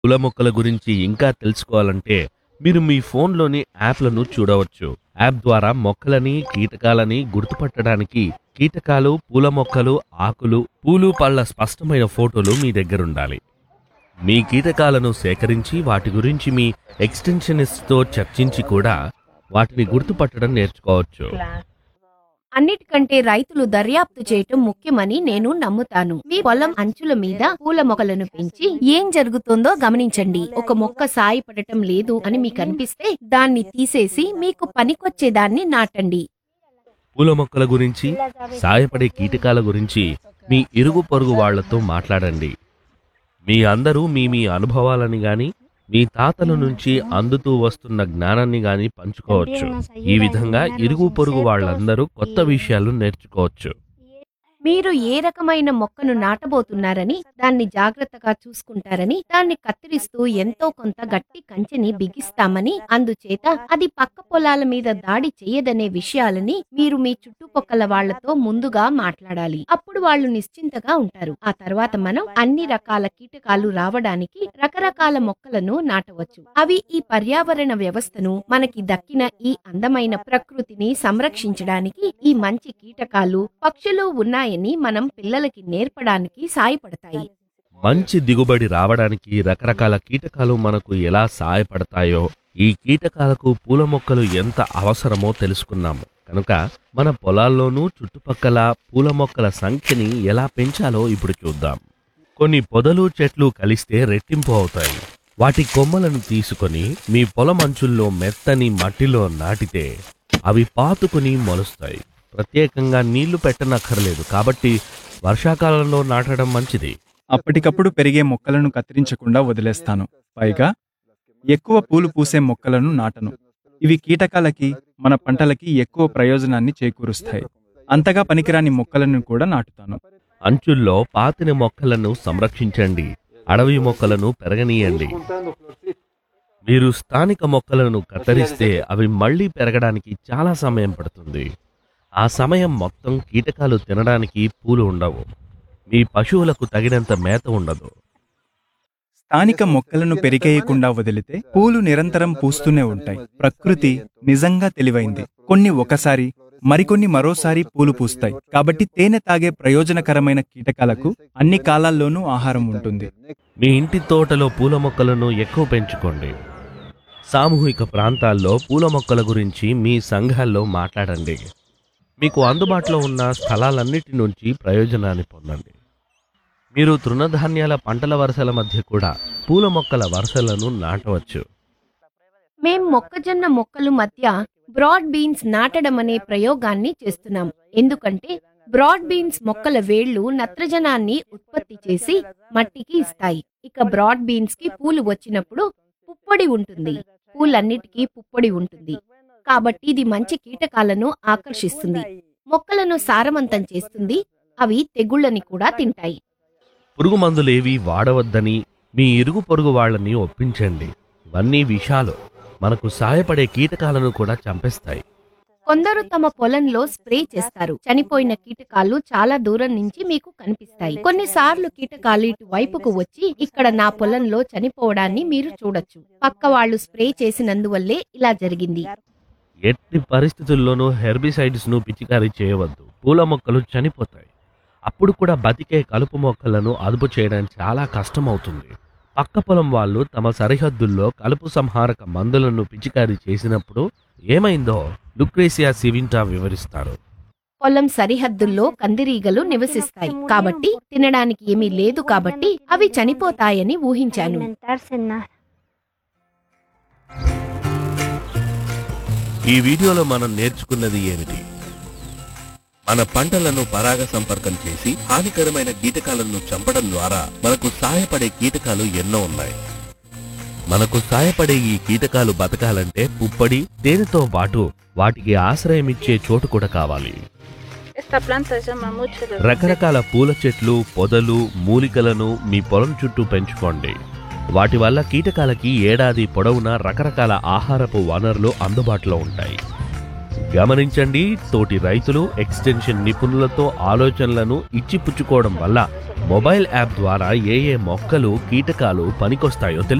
పూల మొక్కల గురించి ఇంకా తెలుసుకోవాలంటే మీరు మీ ఫోన్లోని యాప్లను చూడవచ్చు యాప్ ద్వారా మొక్కలని కీటకాలని గుర్తుపట్టడానికి కీటకాలు పూల మొక్కలు ఆకులు పూలు పళ్ళ స్పష్టమైన ఫోటోలు మీ దగ్గరుండాలి మీ కీటకాలను సేకరించి వాటి గురించి మీ ఎక్స్టెన్షనిస్ట్తో చర్చించి కూడా వాటిని గుర్తుపట్టడం నేర్చుకోవచ్చు అన్నిటికంటే రైతులు దర్యాప్తు చేయటం ముఖ్యమని నేను నమ్ముతాను మీ పొలం అంచుల మీద పూల మొక్కలను పెంచి ఏం జరుగుతుందో గమనించండి ఒక మొక్క సాయపడటం లేదు అని మీకు అనిపిస్తే దాన్ని తీసేసి మీకు పనికొచ్చేదాన్ని నాటండి పూల మొక్కల గురించి సాయపడే కీటకాల గురించి మీ ఇరుగు పొరుగు వాళ్లతో మాట్లాడండి మీ అందరూ మీ మీ అనుభవాలని గాని మీ తాతల నుంచి అందుతూ వస్తున్న జ్ఞానాన్ని గాని పంచుకోవచ్చు ఈ విధంగా ఇరుగు పొరుగు వాళ్ళందరూ కొత్త విషయాలు నేర్చుకోవచ్చు మీరు ఏ రకమైన మొక్కను నాటబోతున్నారని దాన్ని జాగ్రత్తగా చూసుకుంటారని దాన్ని కత్తిరిస్తూ ఎంతో కొంత గట్టి కంచెని బిగిస్తామని అందుచేత అది పక్క పొలాల మీద దాడి చేయదనే విషయాలని మీరు మీ చుట్టుపక్కల వాళ్లతో ముందుగా మాట్లాడాలి అప్పుడు వాళ్ళు నిశ్చింతగా ఉంటారు ఆ తర్వాత మనం అన్ని రకాల కీటకాలు రావడానికి రకరకాల మొక్కలను నాటవచ్చు అవి ఈ పర్యావరణ వ్యవస్థను మనకి దక్కిన ఈ అందమైన ప్రకృతిని సంరక్షించడానికి ఈ మంచి కీటకాలు పక్షులు ఉన్నాయని మనం పిల్లలకి నేర్పడానికి సాయపడతాయి మంచి దిగుబడి రావడానికి రకరకాల కీటకాలు మనకు ఎలా సహాయపడతాయో ఈ కీటకాలకు పూల మొక్కలు ఎంత అవసరమో తెలుసుకున్నాము కనుక మన పొలాల్లోనూ చుట్టుపక్కల పూల మొక్కల సంఖ్యని ఎలా పెంచాలో ఇప్పుడు చూద్దాం కొన్ని పొదలు చెట్లు కలిస్తే రెట్టింపు అవుతాయి వాటి కొమ్మలను తీసుకొని మీ పొలం అంచుల్లో మెత్తని మట్టిలో నాటితే అవి పాతుకుని మొలుస్తాయి ప్రత్యేకంగా నీళ్లు పెట్టనక్కర్లేదు కాబట్టి వర్షాకాలంలో నాటడం మంచిది అప్పటికప్పుడు పెరిగే మొక్కలను కత్తిరించకుండా వదిలేస్తాను పైగా ఎక్కువ పూలు పూసే మొక్కలను నాటను ఇవి కీటకాలకి మన పంటలకి ఎక్కువ ప్రయోజనాన్ని చేకూరుస్తాయి అంతగా పనికిరాని మొక్కలను కూడా నాటుతాను అంచుల్లో పాతిన మొక్కలను సంరక్షించండి అడవి మొక్కలను పెరగనీయండి మీరు స్థానిక మొక్కలను కత్తిరిస్తే అవి మళ్ళీ పెరగడానికి చాలా సమయం పడుతుంది ఆ సమయం మొత్తం కీటకాలు తినడానికి పూలు ఉండవు మీ పశువులకు తగినంత మేత ఉండదు స్థానిక మొక్కలను పెరిగేయకుండా వదిలితే పూలు నిరంతరం పూస్తూనే ఉంటాయి ప్రకృతి నిజంగా తెలివైంది కొన్ని ఒకసారి మరికొన్ని మరోసారి పూలు పూస్తాయి కాబట్టి తేనె తాగే ప్రయోజనకరమైన కీటకాలకు అన్ని కాలాల్లోనూ ఆహారం ఉంటుంది మీ ఇంటి తోటలో పూల మొక్కలను ఎక్కువ పెంచుకోండి సామూహిక ప్రాంతాల్లో పూల మొక్కల గురించి మీ సంఘాల్లో మాట్లాడండి మీకు అందుబాటులో ఉన్న స్థలాలన్నిటి నుంచి ప్రయోజనాన్ని పొందండి మీరు తృణధాన్యాల పంటల వరుసల మధ్య కూడా పూల మొక్కల వరుసలను నాటవచ్చు మేం మొక్కజొన్న మొక్కలు మధ్య బ్రాడ్ బీన్స్ నాటడం అనే ప్రయోగాన్ని చేస్తున్నాం ఎందుకంటే బ్రాడ్ బీన్స్ మొక్కల వేళ్లు నత్రజనాన్ని ఉత్పత్తి చేసి మట్టికి ఇస్తాయి ఇక బ్రాడ్ బీన్స్ కి పూలు వచ్చినప్పుడు పుప్పొడి ఉంటుంది పూలన్నిటికీ పుప్పొడి ఉంటుంది కాబట్టి ఇది మంచి కీటకాలను ఆకర్షిస్తుంది మొక్కలను సారవంతం చేస్తుంది అవి తెగుళ్ళని కూడా తింటాయి పురుగు మందులేవి వాడవద్దని మీ ఇరుగు పొరుగు వాళ్ళని ఒప్పించండి ఇవన్నీ విషాలు మనకు సాయపడే కీటకాలను కూడా చంపేస్తాయి కొందరు తమ పొలంలో స్ప్రే చేస్తారు చనిపోయిన కీటకాలు చాలా దూరం నుంచి మీకు కనిపిస్తాయి కొన్నిసార్లు కీటకాలు ఇటు వైపుకు వచ్చి ఇక్కడ నా పొలంలో చనిపోవడాన్ని మీరు చూడొచ్చు పక్క వాళ్ళు స్ప్రే చేసినందువల్లే ఇలా జరిగింది ఎట్టి పరిస్థితుల్లోనూ హెర్బిసైడ్స్ ను పిచికారీ చేయవద్దు పూల మొక్కలు చనిపోతాయి అప్పుడు కూడా బతికే కలుపు మొక్కలను అదుపు చేయడం చాలా కష్టమవుతుంది పక్క పొలం వాళ్ళు తమ సరిహద్దుల్లో కలుపు సంహారక మందులను పిచికారీ చేసినప్పుడు ఏమైందో లుక్రేసియా సివింటా వివరిస్తారు పొలం సరిహద్దుల్లో కందిరీగలు నివసిస్తాయి కాబట్టి తినడానికి ఏమీ లేదు కాబట్టి అవి చనిపోతాయని ఊహించాను alimentarse nada. ఈ వీడియోలో మనం నేర్చుకున్నది ఏమిటి మన పంటలను పరాగ సంపర్కం చేసి హానికరమైన కీటకాలను చంపడం ద్వారా మనకు సహాయపడే కీటకాలు ఎన్నో ఉన్నాయి మనకు సహాయపడే ఈ కీటకాలు బతకాలంటే పుప్పడి తేనెతో పాటు వాటికి ఆశ్రయమిచ్చే చోటు కూడా కావాలి Esta planta se llama mucho de రకరకాల పూల చెట్లు పొదలు మూలికలను మీ పొలం చుట్టూ పెంచుకోండి వాటి వల్ల కీటకాలకి ఏడాది పొడవునా రకరకాల ఆహారపు వనరులు అందుబాటులో ఉంటాయి గమనించండి తోటి రైతులు ఎక్స్టెన్షన్ నిపుణులతో ఆలోచనలను ఇచ్చిపుచ్చుకోవడం వల్ల మొబైల్ యాప్ ద్వారా ఏ ఏ మొక్కలు కీటకాలు పనికొస్తాయో తెలుసు